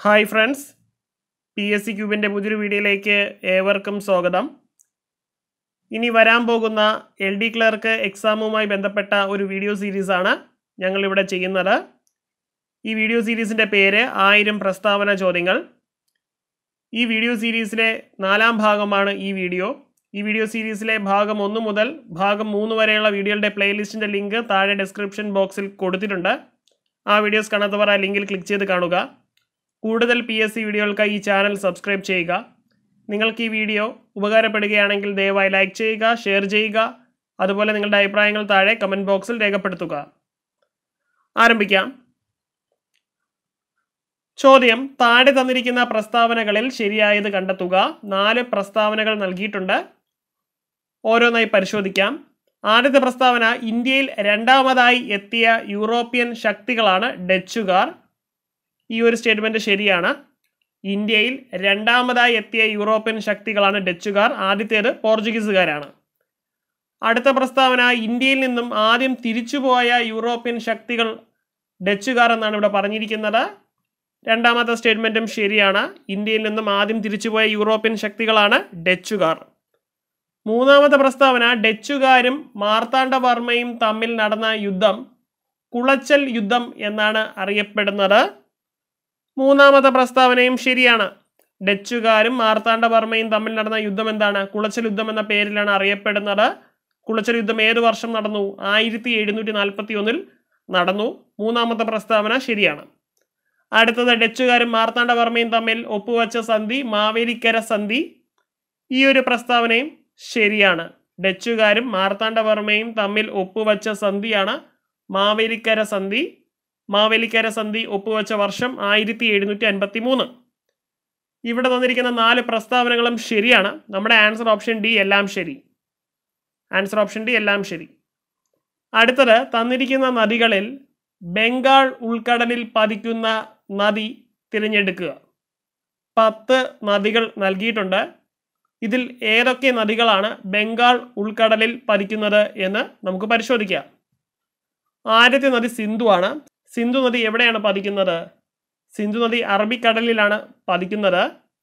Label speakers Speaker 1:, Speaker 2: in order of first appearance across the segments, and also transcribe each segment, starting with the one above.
Speaker 1: hi friends P S C ക്യൂബിൻ്റെ പുതിയൊരു വീഡിയോയിലേക്ക് ഏവർക്കും സ്വാഗതം ഇനി വരാൻ പോകുന്ന എൽ ഡി ക്ലർക്ക് എക്സാമുമായി ബന്ധപ്പെട്ട ഒരു വീഡിയോ സീരീസാണ് ഞങ്ങളിവിടെ ചെയ്യുന്നത് ഈ വീഡിയോ സീരീസിൻ്റെ പേര് ആയിരം പ്രസ്താവന ചോദ്യങ്ങൾ ഈ വീഡിയോ സീരീസിലെ നാലാം ഭാഗമാണ് ഈ വീഡിയോ ഈ വീഡിയോ സീരീസിലെ ഭാഗം ഒന്ന് മുതൽ ഭാഗം മൂന്ന് വരെയുള്ള വീഡിയോയുടെ പ്ലേലിസ്റ്റിൻ്റെ ലിങ്ക് താഴെ ഡിസ്ക്രിപ്ഷൻ ബോക്സിൽ കൊടുത്തിട്ടുണ്ട് ആ വീഡിയോസ് കാണാത്തവർ ആ ലിങ്കിൽ ക്ലിക്ക് ചെയ്ത് കാണുക കൂടുതൽ പി എസ് സി വീഡിയോകൾക്കായി ഈ ചാനൽ സബ്സ്ക്രൈബ് ചെയ്യുക നിങ്ങൾക്ക് ഈ വീഡിയോ ഉപകാരപ്പെടുകയാണെങ്കിൽ ദയവായി ലൈക്ക് ചെയ്യുക ഷെയർ ചെയ്യുക അതുപോലെ നിങ്ങളുടെ അഭിപ്രായങ്ങൾ താഴെ കമൻറ്റ് ബോക്സിൽ രേഖപ്പെടുത്തുക ആരംഭിക്കാം ചോദ്യം താഴെ തന്നിരിക്കുന്ന പ്രസ്താവനകളിൽ ശരിയായത് കണ്ടെത്തുക നാല് പ്രസ്താവനകൾ നൽകിയിട്ടുണ്ട് ഓരോന്നായി പരിശോധിക്കാം ആദ്യത്തെ പ്രസ്താവന ഇന്ത്യയിൽ രണ്ടാമതായി എത്തിയ യൂറോപ്യൻ ശക്തികളാണ് ഡച്ചുകാർ ഈ ഒരു സ്റ്റേറ്റ്മെന്റ് ശരിയാണ് ഇന്ത്യയിൽ രണ്ടാമതായി എത്തിയ യൂറോപ്യൻ ശക്തികളാണ് ഡച്ചുകാർ ആദ്യത്തേത് പോർച്ചുഗീസുകാരാണ് അടുത്ത പ്രസ്താവന ഇന്ത്യയിൽ നിന്നും ആദ്യം തിരിച്ചുപോയ യൂറോപ്യൻ ശക്തികൾ ഡച്ചുകാർ എന്നാണ് ഇവിടെ പറഞ്ഞിരിക്കുന്നത് രണ്ടാമത്തെ സ്റ്റേറ്റ്മെന്റും ശരിയാണ് ഇന്ത്യയിൽ നിന്നും ആദ്യം തിരിച്ചുപോയ യൂറോപ്യൻ ശക്തികളാണ് ഡച്ചുകാർ മൂന്നാമത്തെ പ്രസ്താവന ഡച്ചുകാരും മാർത്താണ്ഡവർമ്മയും തമ്മിൽ നടന്ന യുദ്ധം കുളച്ചൽ യുദ്ധം എന്നാണ് അറിയപ്പെടുന്നത് മൂന്നാമത്തെ പ്രസ്താവനയും ശരിയാണ് ഡച്ചുകാരും മാർത്താണ്ഡവർമ്മയും തമ്മിൽ നടന്ന യുദ്ധം എന്താണ് കുളച്ചൽ യുദ്ധം എന്ന പേരിലാണ് അറിയപ്പെടുന്നത് കുളച്ചൽ യുദ്ധം ഏത് വർഷം നടന്നു ആയിരത്തി എഴുന്നൂറ്റി നാൽപ്പത്തി ഒന്നിൽ നടന്നു മൂന്നാമത്തെ പ്രസ്താവന ശരിയാണ് അടുത്തത് ഡച്ചുകാരും മാർത്താണ്ഡവർമ്മയും തമ്മിൽ ഒപ്പുവച്ച സന്ധി മാവേലിക്കര സന്ധി ഈ ഒരു പ്രസ്താവനയും ശരിയാണ് ഡച്ചുകാരും മാർത്താണ്ഡവർമ്മയും തമ്മിൽ ഒപ്പുവച്ച സന്ധിയാണ് മാവേലിക്കര സന്ധി മാവേലിക്കര സന്ധി ഒപ്പുവച്ച വർഷം ആയിരത്തി എഴുന്നൂറ്റി അൻപത്തി മൂന്ന് ഇവിടെ തന്നിരിക്കുന്ന നാല് പ്രസ്താവനകളും ശരിയാണ് നമ്മുടെ ആൻസർ ഓപ്ഷൻ ഡി എല്ലാം ശരി ആൻസർ ഓപ്ഷൻ ഡി എല്ലാം ശരി അടുത്തത് തന്നിരിക്കുന്ന നദികളിൽ ബംഗാൾ ഉൾക്കടലിൽ പതിക്കുന്ന നദി തിരഞ്ഞെടുക്കുക പത്ത് നദികൾ നൽകിയിട്ടുണ്ട് ഇതിൽ ഏതൊക്കെ നദികളാണ് ബംഗാൾ ഉൾക്കടലിൽ പതിക്കുന്നത് എന്ന് നമുക്ക് പരിശോധിക്കാം ആദ്യത്തെ നദി സിന്ധു ആണ് സിന്ധു നദി എവിടെയാണ് പതിക്കുന്നത് സിന്ധു നദി അറബിക്കടലിലാണ് പതിക്കുന്നത്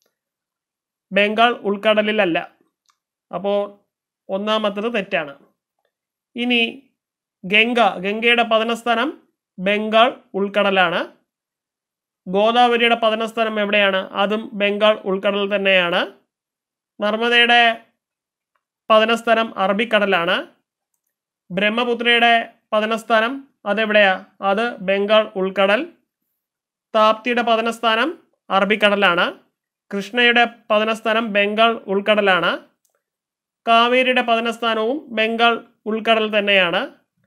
Speaker 1: ബംഗാൾ ഉൾക്കടലിലല്ല അപ്പോൾ ഒന്നാമത്തത് തെറ്റാണ് ഇനി ഗംഗ ഗംഗയുടെ പതനസ്ഥാനം ബംഗാൾ ഉൾക്കടലാണ് ഗോദാവരിയുടെ പതനസ്ഥാനം എവിടെയാണ് അതും ബംഗാൾ ഉൾക്കടൽ തന്നെയാണ് നർമ്മദയുടെ പതനസ്ഥാനം അറബിക്കടലാണ് ബ്രഹ്മപുത്രയുടെ പതനസ്ഥാനം അതെവിടെയാ അത് ബംഗാൾ ഉൾക്കടൽ താപ്തിയുടെ പതനസ്ഥാനം അറബിക്കടലാണ് കൃഷ്ണയുടെ പതനസ്ഥാനം ബംഗാൾ ഉൾക്കടലാണ് കാവേരിയുടെ പതനസ്ഥാനവും ബംഗാൾ ഉൾക്കടൽ തന്നെയാണ്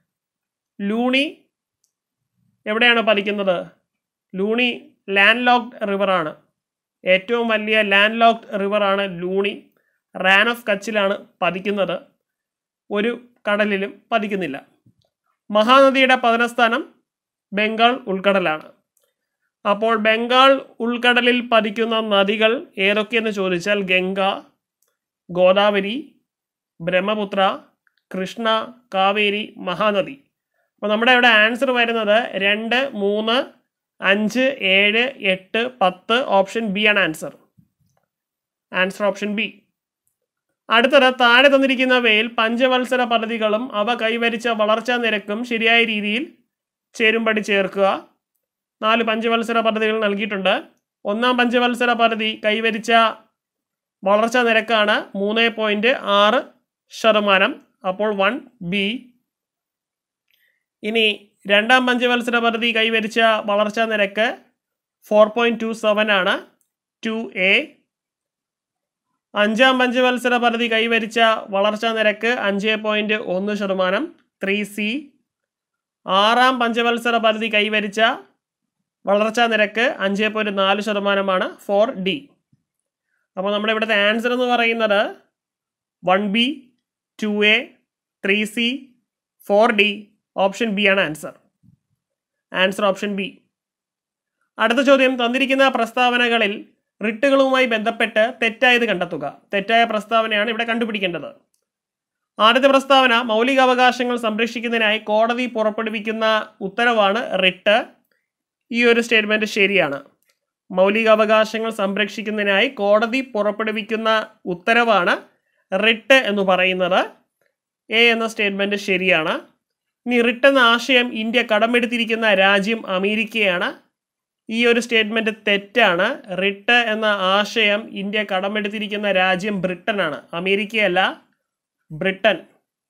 Speaker 1: ലൂണി എവിടെയാണ് പതിക്കുന്നത് ലൂണി ലാൻഡ് ലോക്ഡ് റിവറാണ് ഏറ്റവും വലിയ ലാൻഡ് ലോക്ഡ് റിവറാണ് ലൂണി റാൻ ഓഫ് കച്ചിലാണ് പതിക്കുന്നത് ഒരു കടലിലും പതിക്കുന്നില്ല മഹാനദിയുടെ പതനസ്ഥാനം ബംഗാൾ ഉൾക്കടലാണ് അപ്പോൾ ബംഗാൾ ഉൾക്കടലിൽ പതിക്കുന്ന നദികൾ ഏതൊക്കെയെന്ന് ചോദിച്ചാൽ ഗംഗ ഗോദാവരി ബ്രഹ്മപുത്ര കൃഷ്ണ കാവേരി മഹാനദി അപ്പോൾ നമ്മുടെ ഇവിടെ ആൻസർ വരുന്നത് രണ്ട് മൂന്ന് അഞ്ച് ഏഴ് എട്ട് പത്ത് ഓപ്ഷൻ ബി ആണ് ആൻസർ ആൻസർ ഓപ്ഷൻ ബി അടുത്തത് താഴെ തന്നിരിക്കുന്നവയിൽ പഞ്ചവത്സര പദ്ധതികളും അവ കൈവരിച്ച വളർച്ചാ നിരക്കും ശരിയായ രീതിയിൽ ചേരുംപടി ചേർക്കുക നാല് പഞ്ചവത്സര പദ്ധതികൾ നൽകിയിട്ടുണ്ട് ഒന്നാം പഞ്ചവത്സര പദ്ധതി കൈവരിച്ച വളർച്ചാ നിരക്കാണ് മൂന്ന് പോയിൻറ്റ് ആറ് ശതമാനം അപ്പോൾ വൺ ബി ഇനി രണ്ടാം പഞ്ചവത്സര പദ്ധതി കൈവരിച്ച വളർച്ചാ നിരക്ക് ഫോർ പോയിൻറ്റ് ടു സെവൻ ആണ് ടു എ അഞ്ചാം പഞ്ചവത്സര പദ്ധതി കൈവരിച്ച വളർച്ചാ നിരക്ക് അഞ്ച് പോയിൻറ്റ് ഒന്ന് ശതമാനം ത്രീ സി ആറാം പഞ്ചവത്സര പദ്ധതി കൈവരിച്ച വളർച്ചാ നിരക്ക് അഞ്ച് പോയിൻറ്റ് നാല് ശതമാനമാണ് ഫോർ ഡി അപ്പോൾ നമ്മുടെ ഇവിടുത്തെ ആൻസർ എന്ന് പറയുന്നത് one B two A three C four D option B ആണ് ആൻസർ ആൻസർ ഓപ്ഷൻ ബി അടുത്ത ചോദ്യം തന്നിരിക്കുന്ന പ്രസ്താവനകളിൽ റിട്ടുകളുമായി ബന്ധപ്പെട്ട് തെറ്റായത് കണ്ടെത്തുക തെറ്റായ പ്രസ്താവനയാണ് ഇവിടെ കണ്ടുപിടിക്കേണ്ടത് ആദ്യത്തെ പ്രസ്താവന മൗലികാവകാശങ്ങൾ സംരക്ഷിക്കുന്നതിനായി കോടതി പുറപ്പെടുവിക്കുന്ന ഉത്തരവാണ് റിട്ട് ഈ ഒരു സ്റ്റേറ്റ്മെന്റ് ശരിയാണ് മൗലികാവകാശങ്ങൾ സംരക്ഷിക്കുന്നതിനായി കോടതി പുറപ്പെടുവിക്കുന്ന ഉത്തരവാണ് റിട്ട് എന്ന് പറയുന്നത് എ എന്ന സ്റ്റേറ്റ്മെൻറ്റ് ശരിയാണ് ഇനി റിട്ട് എന്ന ആശയം ഇന്ത്യ കടമെടുത്തിരിക്കുന്ന രാജ്യം അമേരിക്കയാണ് ഈ ഒരു സ്റ്റേറ്റ്മെൻറ്റ് തെറ്റാണ് റിട്ട് എന്ന ആശയം ഇന്ത്യ കടമെടുത്തിരിക്കുന്ന രാജ്യം ബ്രിട്ടനാണ് അമേരിക്കയല്ല ബ്രിട്ടൻ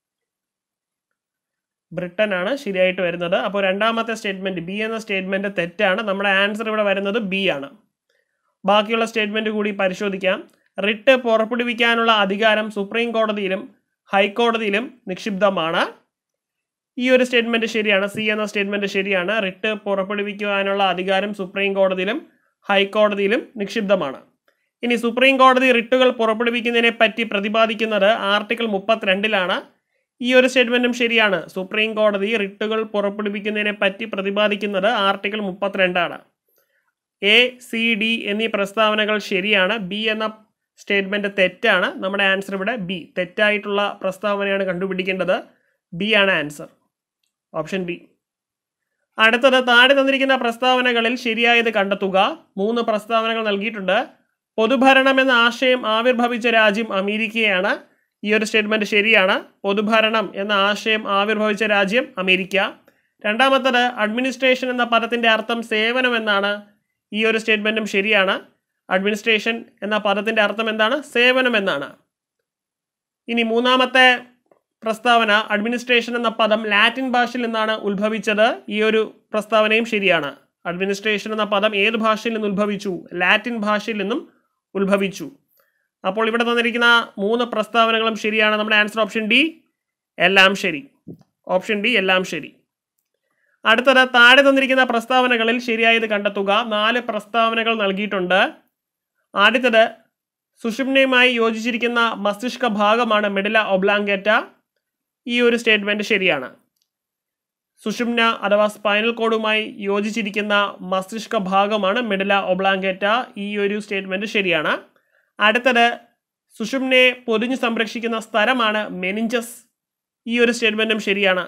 Speaker 1: ബ്രിട്ടൻ ആണ് ശരിയായിട്ട് വരുന്നത് അപ്പോൾ രണ്ടാമത്തെ സ്റ്റേറ്റ്മെൻറ്റ് ബി എന്ന സ്റ്റേറ്റ്മെൻറ്റ് തെറ്റാണ് നമ്മുടെ ആൻസർ ഇവിടെ വരുന്നത് ബി ആണ് ബാക്കിയുള്ള സ്റ്റേറ്റ്മെൻറ്റ് കൂടി പരിശോധിക്കാം റിട്ട് പുറപ്പെടുവിക്കാനുള്ള അധികാരം സുപ്രീം കോടതിയിലും ഹൈക്കോടതിയിലും നിക്ഷിപ്തമാണ് ഈ ഒരു സ്റ്റേറ്റ്മെൻറ്റ് ശരിയാണ് സി എന്ന സ്റ്റേറ്റ്മെൻറ്റ് ശരിയാണ് റിട്ട് പുറപ്പെടുവിക്കുവാനുള്ള അധികാരം സുപ്രീം കോടതിയിലും ഹൈക്കോടതിയിലും നിക്ഷിപ്തമാണ് ഇനി സുപ്രീം കോടതി റിട്ടുകൾ പുറപ്പെടുവിക്കുന്നതിനെ പറ്റി പ്രതിപാദിക്കുന്നത് ആർട്ടിക്കിൾ മുപ്പത്തിരണ്ടിലാണ് ഈ ഒരു സ്റ്റേറ്റ്മെൻറ്റും ശരിയാണ് സുപ്രീം കോടതി റിട്ടുകൾ പുറപ്പെടുവിക്കുന്നതിനെ പറ്റി പ്രതിപാദിക്കുന്നത് ആർട്ടിക്കിൾ മുപ്പത്തിരണ്ടാണ് എ സി ഡി എന്നീ പ്രസ്താവനകൾ ശരിയാണ് ബി എന്ന സ്റ്റേറ്റ്മെൻറ്റ് തെറ്റാണ് നമ്മുടെ ആൻസർ ഇവിടെ ബി തെറ്റായിട്ടുള്ള പ്രസ്താവനയാണ് കണ്ടുപിടിക്കേണ്ടത് ബി ആണ് ആൻസർ ഓപ്ഷൻ ബി അടുത്തത് താഴെ തന്നിരിക്കുന്ന പ്രസ്താവനകളിൽ ശരിയായത് കണ്ടെത്തുക മൂന്ന് പ്രസ്താവനകൾ നൽകിയിട്ടുണ്ട് പൊതുഭരണം എന്ന ആശയം ആവിർഭവിച്ച രാജ്യം അമേരിക്കയാണ് ഈ ഒരു സ്റ്റേറ്റ്മെൻറ്റ് ശരിയാണ് പൊതുഭരണം എന്ന ആശയം ആവിർഭവിച്ച രാജ്യം അമേരിക്ക രണ്ടാമത്തത് അഡ്മിനിസ്ട്രേഷൻ എന്ന പദത്തിൻ്റെ അർത്ഥം സേവനം എന്നാണ് ഈ ഒരു സ്റ്റേറ്റ്മെൻറ്റും ശരിയാണ് അഡ്മിനിസ്ട്രേഷൻ എന്ന പദത്തിൻ്റെ അർത്ഥം എന്താണ് സേവനം എന്നാണ് ഇനി മൂന്നാമത്തെ പ്രസ്താവന അഡ്മിനിസ്ട്രേഷൻ എന്ന പദം ലാറ്റിൻ ഭാഷയിൽ നിന്നാണ് ഉത്ഭവിച്ചത് ഈ ഒരു പ്രസ്താവനയും ശരിയാണ് അഡ്മിനിസ്ട്രേഷൻ എന്ന പദം ഏത് ഭാഷയിൽ നിന്ന് ഉത്ഭവിച്ചു ലാറ്റിൻ ഭാഷയിൽ നിന്നും ഉത്ഭവിച്ചു അപ്പോൾ ഇവിടെ തന്നിരിക്കുന്ന മൂന്ന് പ്രസ്താവനകളും ശരിയാണ് നമ്മുടെ ആൻസർ ഓപ്ഷൻ ഡി എല്ലാം ശരി ഓപ്ഷൻ ഡി എല്ലാം ശരി അടുത്തത് താഴെ തന്നിരിക്കുന്ന പ്രസ്താവനകളിൽ ശരിയായത് കണ്ടെത്തുക നാല് പ്രസ്താവനകൾ നൽകിയിട്ടുണ്ട് ആദ്യത്തത് സുഷുമ്നയുമായി യോജിച്ചിരിക്കുന്ന മസ്തിഷ്ക ഭാഗമാണ് മെഡില ഒബ്ലാങ്കേറ്റ ഈ ഒരു സ്റ്റേറ്റ്മെൻറ്റ് ശരിയാണ് സുഷുമ്ന അഥവാ സ്പൈനൽ കോഡുമായി യോജിച്ചിരിക്കുന്ന മസ്തിഷ്ക ഭാഗമാണ് മെഡില ഒബ്ലാങ്കേറ്റ ഈ ഒരു സ്റ്റേറ്റ്മെൻറ്റ് ശരിയാണ് അടുത്തത് സുഷുമ്നയെ പൊതിഞ്ഞ് സംരക്ഷിക്കുന്ന സ്ഥലമാണ് മെനിഞ്ചസ് ഈ ഒരു സ്റ്റേറ്റ്മെൻറ്റും ശരിയാണ്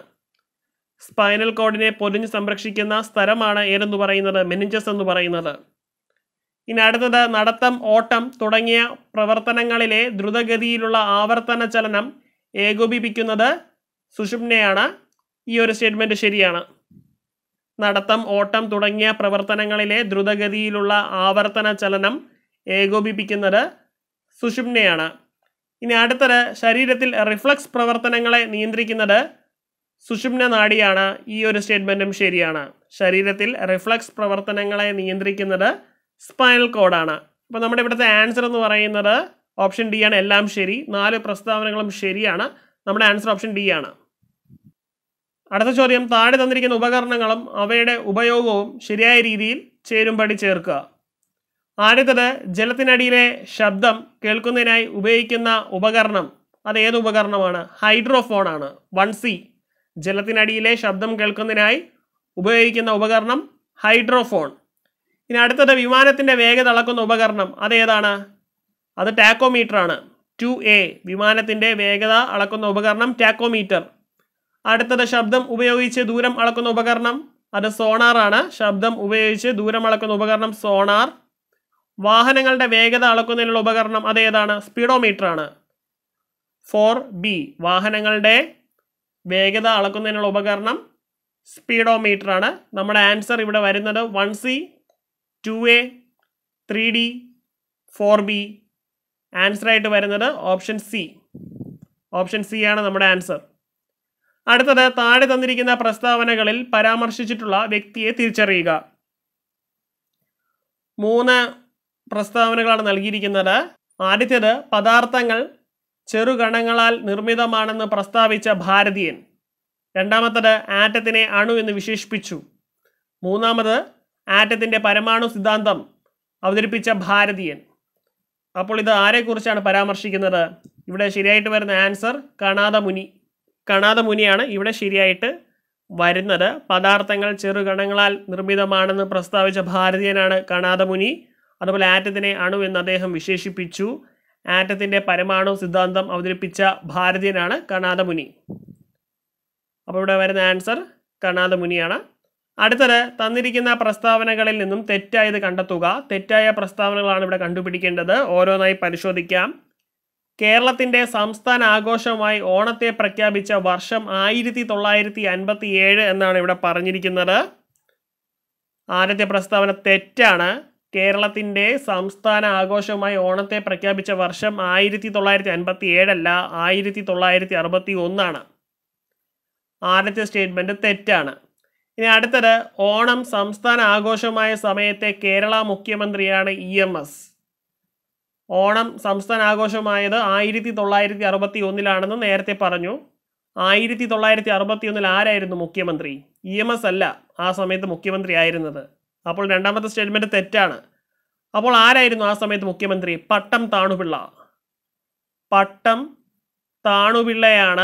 Speaker 1: സ്പൈനൽ കോഡിനെ പൊതിഞ്ഞ് സംരക്ഷിക്കുന്ന സ്ഥലമാണ് ഏതെന്ന് പറയുന്നത് മെനിഞ്ചസ് എന്ന് പറയുന്നത് ഇനി അടുത്തത് നടത്തം ഓട്ടം തുടങ്ങിയ പ്രവർത്തനങ്ങളിലെ ദ്രുതഗതിയിലുള്ള ആവർത്തന ചലനം ഏകോപിപ്പിക്കുന്നത് സുഷുമ്നയാണ് ഈ ഒരു സ്റ്റേറ്റ്മെൻറ്റ് ശരിയാണ് നടത്തം ഓട്ടം തുടങ്ങിയ പ്രവർത്തനങ്ങളിലെ ദ്രുതഗതിയിലുള്ള ആവർത്തന ചലനം ഏകോപിപ്പിക്കുന്നത് സുഷുമ്നയാണ് ഇനി അടുത്തത് ശരീരത്തിൽ റിഫ്ലക്സ് പ്രവർത്തനങ്ങളെ നിയന്ത്രിക്കുന്നത് സുഷുമ്ന നാഡിയാണ് ഈ ഒരു സ്റ്റേറ്റ്മെൻറ്റും ശരിയാണ് ശരീരത്തിൽ റിഫ്ലക്സ് പ്രവർത്തനങ്ങളെ നിയന്ത്രിക്കുന്നത് സ്പൈനൽ കോഡാണ് അപ്പോൾ നമ്മുടെ ഇവിടുത്തെ ആൻസർ എന്ന് പറയുന്നത് ഓപ്ഷൻ ഡി ആണ് എല്ലാം ശരി നാല് പ്രസ്താവനകളും ശരിയാണ് നമ്മുടെ ആൻസർ ഓപ്ഷൻ ഡി ആണ് അടുത്ത ചോദ്യം താഴെ തന്നിരിക്കുന്ന ഉപകരണങ്ങളും അവയുടെ ഉപയോഗവും ശരിയായ രീതിയിൽ ചേരുംപടി ചേർക്കുക ആദ്യത്തത് ജലത്തിനടിയിലെ ശബ്ദം കേൾക്കുന്നതിനായി ഉപയോഗിക്കുന്ന ഉപകരണം അത് ഏത് ഉപകരണമാണ് ഹൈഡ്രോഫോൺ ആണ് വൺ സി ജലത്തിനടിയിലെ ശബ്ദം കേൾക്കുന്നതിനായി ഉപയോഗിക്കുന്ന ഉപകരണം ഹൈഡ്രോഫോൺ ഇനി അടുത്തത് വിമാനത്തിൻ്റെ വേഗത അളക്കുന്ന ഉപകരണം അതേതാണ് അത് ടാക്കോമീറ്റർ ആണ് ടു എ വിമാനത്തിൻ്റെ വേഗത അളക്കുന്ന ഉപകരണം ടാക്കോമീറ്റർ അടുത്തത് ശബ്ദം ഉപയോഗിച്ച് ദൂരം അളക്കുന്ന ഉപകരണം അത് സോണാർ ആണ് ശബ്ദം ഉപയോഗിച്ച് ദൂരം അളക്കുന്ന ഉപകരണം സോണാർ വാഹനങ്ങളുടെ വേഗത അളക്കുന്നതിനുള്ള ഉപകരണം അതേതാണ് സ്പീഡോമീറ്റർ ആണ് ഫോർ ബി വാഹനങ്ങളുടെ വേഗത അളക്കുന്നതിനുള്ള ഉപകരണം സ്പീഡോമീറ്റർ ആണ് നമ്മുടെ ആൻസർ ഇവിടെ വരുന്നത് one C two A three D four B ആൻസറായിട്ട് വരുന്നത് ഓപ്ഷൻ സി ഓപ്ഷൻ സി ആണ് നമ്മുടെ ആൻസർ അടുത്തത് താഴെ തന്നിരിക്കുന്ന പ്രസ്താവനകളിൽ പരാമർശിച്ചിട്ടുള്ള വ്യക്തിയെ തിരിച്ചറിയുക മൂന്ന് പ്രസ്താവനകളാണ് നൽകിയിരിക്കുന്നത് ആദ്യത്തേത് പദാർത്ഥങ്ങൾ ചെറുകണങ്ങളാൽ നിർമ്മിതമാണെന്ന് പ്രസ്താവിച്ച ഭാരതീയൻ രണ്ടാമത്തത് ആറ്റത്തിനെ അണു എന്ന് വിശേഷിപ്പിച്ചു മൂന്നാമത് ആറ്റത്തിൻ്റെ പരമാണു സിദ്ധാന്തം അവതരിപ്പിച്ച ഭാരതീയൻ അപ്പോൾ ഇത് ആരെക്കുറിച്ചാണ് പരാമർശിക്കുന്നത് ഇവിടെ ശരിയായിട്ട് വരുന്ന ആൻസർ കണാദ മുനി കണാദ മുനിയാണ് ഇവിടെ ശരിയായിട്ട് വരുന്നത് പദാർത്ഥങ്ങൾ ചെറുകണങ്ങളാൽ നിർമ്മിതമാണെന്ന് പ്രസ്താവിച്ച ഭാരതീയനാണ് കണാദ മുനി അതുപോലെ ആറ്റത്തിനെ അണു എന്ന് അദ്ദേഹം വിശേഷിപ്പിച്ചു ആറ്റത്തിൻ്റെ പരമാണു സിദ്ധാന്തം അവതരിപ്പിച്ച ഭാരതീയനാണ് കണാദ മുനി അപ്പോൾ ഇവിടെ വരുന്ന ആൻസർ കണാദ മുനിയാണ് അടുത്തത് തന്നിരിക്കുന്ന പ്രസ്താവനകളിൽ നിന്നും തെറ്റായത് കണ്ടെത്തുക തെറ്റായ പ്രസ്താവനകളാണ് ഇവിടെ കണ്ടുപിടിക്കേണ്ടത് ഓരോന്നായി പരിശോധിക്കാം കേരളത്തിന്റെ സംസ്ഥാന ആഘോഷമായി ഓണത്തെ പ്രഖ്യാപിച്ച വർഷം ആയിരത്തി തൊള്ളായിരത്തി അൻപത്തി ഏഴ് എന്നാണ് ഇവിടെ പറഞ്ഞിരിക്കുന്നത് ആദ്യത്തെ പ്രസ്താവന തെറ്റാണ് കേരളത്തിന്റെ സംസ്ഥാന ആഘോഷമായി ഓണത്തെ പ്രഖ്യാപിച്ച വർഷം ആയിരത്തി തൊള്ളായിരത്തി അൻപത്തി ഏഴല്ല ആയിരത്തി തൊള്ളായിരത്തി അറുപത്തി ഒന്നാണ് ആദ്യത്തെ സ്റ്റേറ്റ്മെന്റ് തെറ്റാണ് ഇനി അടുത്തത് ഓണം സംസ്ഥാന ആഘോഷമായ സമയത്തെ കേരള മുഖ്യമന്ത്രിയാണ് ഇ എം എസ് ഓണം സംസ്ഥാന ആഘോഷമായത് ആയിരത്തി തൊള്ളായിരത്തി അറുപത്തി ഒന്നിലാണെന്ന് നേരത്തെ പറഞ്ഞു ആയിരത്തി തൊള്ളായിരത്തി അറുപത്തി ഒന്നിൽ ആരായിരുന്നു മുഖ്യമന്ത്രി ഇ എം എസ് അല്ല ആ സമയത്ത് മുഖ്യമന്ത്രി ആയിരുന്നത് അപ്പോൾ രണ്ടാമത്തെ സ്റ്റേറ്റ്മെന്റ് തെറ്റാണ് അപ്പോൾ ആരായിരുന്നു ആ സമയത്ത് മുഖ്യമന്ത്രി പട്ടം താണുപിള്ള പട്ടം താണുപിള്ളയാണ്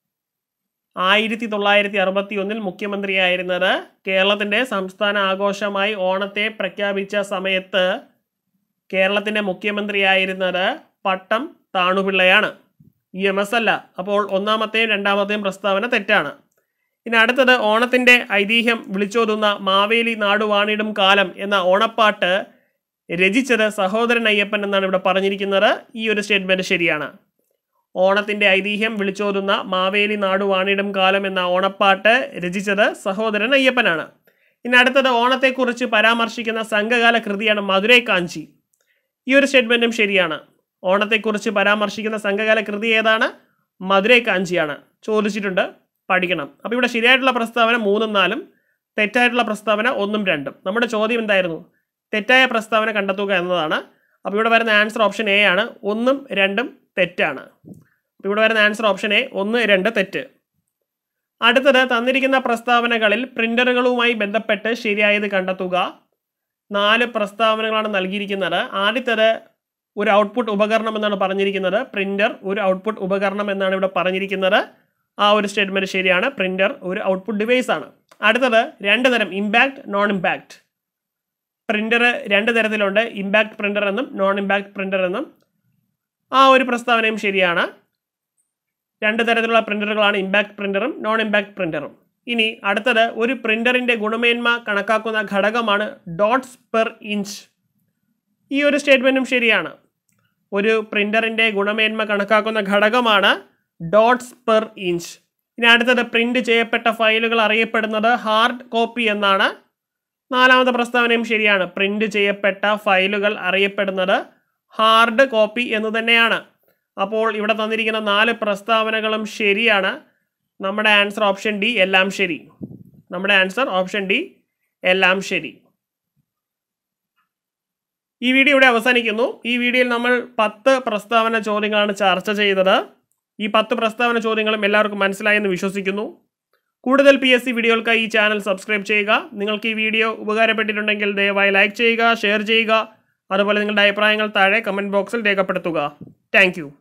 Speaker 1: ആയിരത്തി തൊള്ളായിരത്തി അറുപത്തി ഒന്നിൽ മുഖ്യമന്ത്രിയായിരുന്നത് കേരളത്തിൻ്റെ സംസ്ഥാന ആഘോഷമായി ഓണത്തെ പ്രഖ്യാപിച്ച സമയത്ത് കേരളത്തിൻ്റെ മുഖ്യമന്ത്രിയായിരുന്നത് പട്ടം താണുപിള്ളയാണ് ഇ എം എസ് അല്ല അപ്പോൾ ഒന്നാമത്തെയും രണ്ടാമത്തെയും പ്രസ്താവന തെറ്റാണ് ഇനി അടുത്തത് ഓണത്തിൻ്റെ ഐതിഹ്യം വിളിച്ചോതുന്ന മാവേലി നാടുവാണിടും കാലം എന്ന ഓണപ്പാട്ട് രചിച്ചത് സഹോദരൻ അയ്യപ്പൻ എന്നാണ് ഇവിടെ പറഞ്ഞിരിക്കുന്നത് ഈ ഒരു സ്റ്റേറ്റ്മെൻറ്റ് ശരിയാണ് ഓണത്തിൻ്റെ ഐതിഹ്യം വിളിച്ചോതുന്ന മാവേലി നാടുവാണിടും കാലം എന്ന ഓണപ്പാട്ട് രചിച്ചത് സഹോദരൻ അയ്യപ്പനാണ് ഇനി അടുത്തത് ഓണത്തെക്കുറിച്ച് പരാമർശിക്കുന്ന സംഘകാല കൃതിയാണ് മധുരൈ കാഞ്ചി ഈ ഒരു സ്റ്റേറ്റ്മെൻറ്റും ശരിയാണ് ഓണത്തെക്കുറിച്ച് പരാമർശിക്കുന്ന സംഘകാല കൃതി ഏതാണ് മധുരൈ കാഞ്ചിയാണ് ചോദിച്ചിട്ടുണ്ട് പഠിക്കണം അപ്പോൾ ഇവിടെ ശരിയായിട്ടുള്ള പ്രസ്താവന മൂന്നും നാലും തെറ്റായിട്ടുള്ള പ്രസ്താവന ഒന്നും രണ്ടും നമ്മുടെ ചോദ്യം എന്തായിരുന്നു തെറ്റായ പ്രസ്താവന കണ്ടെത്തുക എന്നതാണ് അപ്പോൾ ഇവിടെ വരുന്ന ആൻസർ ഓപ്ഷൻ എ ആണ് ഒന്നും രണ്ടും തെറ്റാണ് അപ്പോൾ ഇവിടെ വരുന്ന ആൻസർ ഓപ്ഷൻ എ ഒന്ന് രണ്ട് തെറ്റ് അടുത്തത് തന്നിരിക്കുന്ന പ്രസ്താവനകളിൽ പ്രിൻ്ററുകളുമായി ബന്ധപ്പെട്ട് ശരിയായത് കണ്ടെത്തുക നാല് പ്രസ്താവനകളാണ് നൽകിയിരിക്കുന്നത് ആദ്യത്തേത് ഒരു ഔട്ട്പുട്ട് ഉപകരണം എന്നാണ് പറഞ്ഞിരിക്കുന്നത് പ്രിൻ്റർ ഒരു ഔട്ട്പുട്ട് ഉപകരണം എന്നാണ് ഇവിടെ പറഞ്ഞിരിക്കുന്നത് ആ ഒരു സ്റ്റേറ്റ്മെൻറ്റ് ശരിയാണ് പ്രിൻ്റർ ഒരു ഔട്ട്പുട്ട് ഡിവൈസ് ആണ് അടുത്തത് രണ്ട് തരം ഇമ്പാക്റ്റ് നോൺ ഇമ്പാക്റ്റ് പ്രിൻ്റർ രണ്ട് തരത്തിലുണ്ട് ഇമ്പാക്റ്റ് പ്രിൻ്റർ എന്നും നോൺ ഇമ്പാക്റ്റ് പ്രിൻ്റർ എന്നും ആ ഒരു പ്രസ്താവനയും ശരിയാണ് രണ്ട് തരത്തിലുള്ള പ്രിൻ്ററുകളാണ് ഇമ്പാക്റ്റ് പ്രിൻ്ററും നോൺ ഇമ്പാക്റ്റ് പ്രിൻ്ററും ഇനി അടുത്തത് ഒരു പ്രിൻ്ററിൻ്റെ ഗുണമേന്മ കണക്കാക്കുന്ന ഘടകമാണ് ഡോട്ട്സ് പെർ ഇഞ്ച് ഈ ഒരു സ്റ്റേറ്റ്മെൻറ്റും ശരിയാണ് ഒരു പ്രിൻ്ററിൻ്റെ ഗുണമേന്മ കണക്കാക്കുന്ന ഘടകമാണ് ഡോട്ട്സ് പെർ ഇഞ്ച് ഇനി അടുത്തത് പ്രിൻ്റ് ചെയ്യപ്പെട്ട ഫയലുകൾ അറിയപ്പെടുന്നത് ഹാർഡ് കോപ്പി എന്നാണ് നാലാമത്തെ പ്രസ്താവനയും ശരിയാണ് പ്രിൻ്റ് ചെയ്യപ്പെട്ട ഫയലുകൾ അറിയപ്പെടുന്നത് ഹാർഡ് കോപ്പി എന്ന് തന്നെയാണ് അപ്പോൾ ഇവിടെ തന്നിരിക്കുന്ന നാല് പ്രസ്താവനകളും ശരിയാണ് നമ്മുടെ ആൻസർ ഓപ്ഷൻ ഡി എല്ലാം ശരി നമ്മുടെ ആൻസർ ഓപ്ഷൻ ഡി എല്ലാം ശരി ഈ വീഡിയോ ഇവിടെ അവസാനിക്കുന്നു ഈ വീഡിയോയിൽ നമ്മൾ പത്ത് പ്രസ്താവന ചോദ്യങ്ങളാണ് ചർച്ച ചെയ്തത് ഈ പത്ത് പ്രസ്താവന ചോദ്യങ്ങളും എല്ലാവർക്കും മനസ്സിലായെന്ന് വിശ്വസിക്കുന്നു കൂടുതൽ പി എസ് സി വീഡിയോകൾക്കായി ഈ ചാനൽ സബ്സ്ക്രൈബ് ചെയ്യുക നിങ്ങൾക്ക് ഈ വീഡിയോ ഉപകാരപ്പെട്ടിട്ടുണ്ടെങ്കിൽ ദയവായി ലൈക്ക് ചെയ്യുക ഷെയർ ചെയ്യുക അതുപോലെ നിങ്ങളുടെ അഭിപ്രായങ്ങൾ താഴെ കമൻറ്റ് ബോക്സിൽ രേഖപ്പെടുത്തുക താങ്ക്